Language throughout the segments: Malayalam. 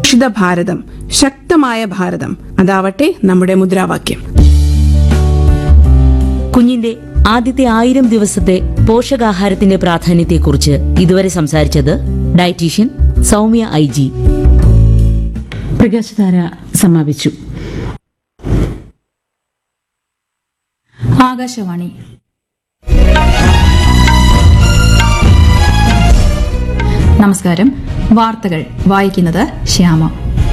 സുരക്ഷിത ഭാരതം ശക്തമായ ഭാരതം അതാവട്ടെ നമ്മുടെ മുദ്രാവാക്യം കുഞ്ഞിന്റെ ആദ്യത്തെ ആയിരം ദിവസത്തെ പോഷകാഹാരത്തിന്റെ പ്രാധാന്യത്തെക്കുറിച്ച് ഇതുവരെ സംസാരിച്ചത് ഡയറ്റീഷ്യൻ സൗമ്യ ഐ ജി പ്രകാശധാര സമാപിച്ചു ആകാശവാണി നമസ്കാരം വാർത്തകൾ വായിക്കുന്നത് ശ്യാമ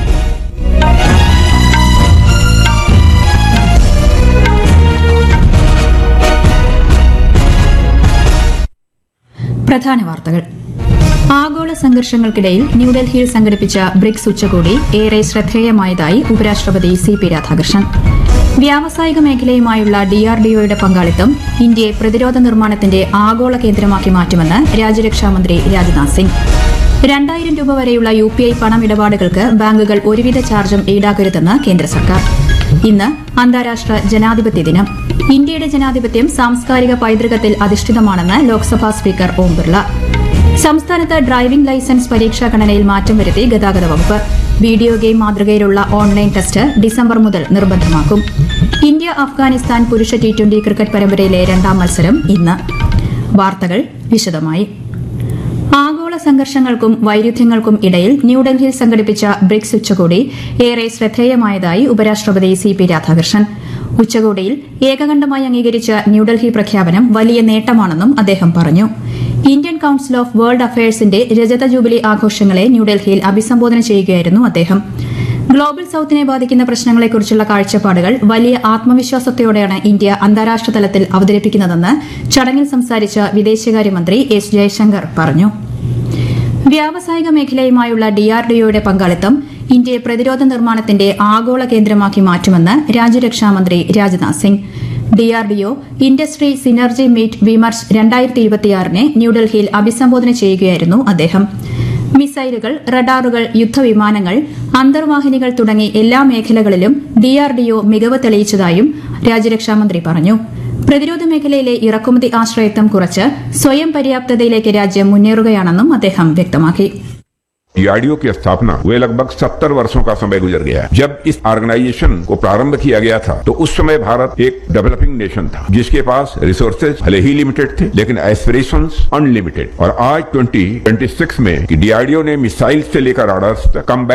പ്രധാന വാർത്തകൾ ആഗോള സംഘർഷങ്ങൾക്കിടയിൽ ന്യൂഡൽഹിയിൽ സംഘടിപ്പിച്ച ബ്രിക്സ് ഉച്ചകോടി ഏറെ ശ്രദ്ധേയമായതായി ഉപരാഷ്ട്രപതി സി പി രാധാകൃഷ്ണൻ വ്യാവസായിക മേഖലയുമായുള്ള ഡിആർഡിഒയുടെ പങ്കാളിത്തം ഇന്ത്യയെ പ്രതിരോധ നിർമ്മാണത്തിന്റെ ആഗോള കേന്ദ്രമാക്കി മാറ്റുമെന്ന് രാജ്യരക്ഷാമന്ത്രി രാജ്നാഥ് സിംഗ് രണ്ടായിരം രൂപ വരെയുള്ള യു പി ഐ പണമിടപാടുകൾക്ക് ബാങ്കുകൾ ഒരുവിധ ചാർജും ഈടാക്കരുതെന്ന് കേന്ദ്ര സർക്കാർ ഇന്ന് അന്താരാഷ്ട്ര ജനാധിപത്യ ദിനം ഇന്ത്യയുടെ ജനാധിപത്യം സാംസ്കാരിക പൈതൃകത്തിൽ അധിഷ്ഠിതമാണെന്ന് ലോക്സഭാ സ്പീക്കർ ഓം ബിർള സംസ്ഥാനത്ത് ഡ്രൈവിംഗ് ലൈസൻസ് പരീക്ഷാ ഗണനയിൽ മാറ്റം വരുത്തി ഗതാഗത വകുപ്പ് വീഡിയോ ഗെയിം മാതൃകയിലുള്ള ഓൺലൈൻ ടെസ്റ്റ് ഡിസംബർ മുതൽ നിർബന്ധമാക്കും ഇന്ത്യ അഫ്ഗാനിസ്ഥാൻ പുരുഷ ടി ട്വന്റി ക്രിക്കറ്റ് പരമ്പരയിലെ രണ്ടാം മത്സരം ഇന്ന് വാർത്തകൾ വിശദമായി ആഗോള സംഘർഷങ്ങൾക്കും വൈരുദ്ധ്യങ്ങൾക്കും ഇടയിൽ ന്യൂഡൽഹിയിൽ സംഘടിപ്പിച്ച ബ്രിക്സ് ഉച്ചകോടി ഏറെ ശ്രദ്ധേയമായതായി ഉപരാഷ്ട്രപതി സി പി രാധാകൃഷ്ണൻ ഉച്ചകോടിയിൽ ഏകകണ്ഠമായി അംഗീകരിച്ച ന്യൂഡൽഹി പ്രഖ്യാപനം വലിയ നേട്ടമാണെന്നും അദ്ദേഹം പറഞ്ഞു ഇന്ത്യൻ കൌൺസിൽ ഓഫ് വേൾഡ് അഫയേഴ്സിന്റെ രജത ജൂബിലി ആഘോഷങ്ങളെ ന്യൂഡൽഹിയിൽ അഭിസംബോധന ചെയ്യുകയായിരുന്നു അദ്ദേഹം ഗ്ലോബൽ സൌത്തിനെ ബാധിക്കുന്ന പ്രശ്നങ്ങളെക്കുറിച്ചുള്ള കാഴ്ചപ്പാടുകൾ വലിയ ആത്മവിശ്വാസത്തോടെയാണ് ഇന്ത്യ അന്താരാഷ്ട്ര തലത്തിൽ അവതരിപ്പിക്കുന്നതെന്ന് ചടങ്ങിൽ സംസാരിച്ച വിദേശകാര്യമന്ത്രി എസ് ജയശങ്കർ പറഞ്ഞു വ്യാവസായിക മേഖലയുമായുള്ള ഡിആർഡിഒയുടെ പങ്കാളിത്തം ഇന്ത്യയെ പ്രതിരോധ നിർമ്മാണത്തിന്റെ ആഗോള കേന്ദ്രമാക്കി മാറ്റുമെന്ന് രാജ്യരക്ഷാമന്ത്രി Rajnath Singh DRDO industry synergy meet Vimarsh രണ്ടായിരത്തി ഇരുപത്തിയാറിനെ ന്യൂഡൽഹിയിൽ അഭിസംബോധന ചെയ്യുകയായിരുന്നു അദ്ദേഹം മിസൈലുകൾ റഡാറുകൾ യുദ്ധവിമാനങ്ങൾ അന്തർവാഹിനികൾ തുടങ്ങി എല്ലാ മേഖലകളിലും ഡിആർഡിഒ മികവ് തെളിയിച്ചതായും രാജ്യരക്ഷാമന്ത്രി പറഞ്ഞു പ്രതിരോധ മേഖലയിലെ ഇറക്കുമതി ആശ്രയത്വം കുറച്ച് സ്വയം പര്യാപ്തതയിലേക്ക് രാജ്യം മുന്നേറുകയാണെന്നും അദ്ദേഹം വ്യക്തമാക്കി डीआरडीओ की स्थापना हुए लगभग सत्तर वर्षों का समय गुजर गया है जब इस ऑर्गेनाइजेशन को प्रारंभ किया गया था तो उस समय भारत एक डेवलपिंग नेशन था जिसके पास रिसोर्सेज भले ही लिमिटेड थे लेकिन एस्पिरेशन अनलिमिटेड और आज 2026 में डीआरडीओ ने मिसाइल से लेकर ऑर्डर्स तक कम्बैट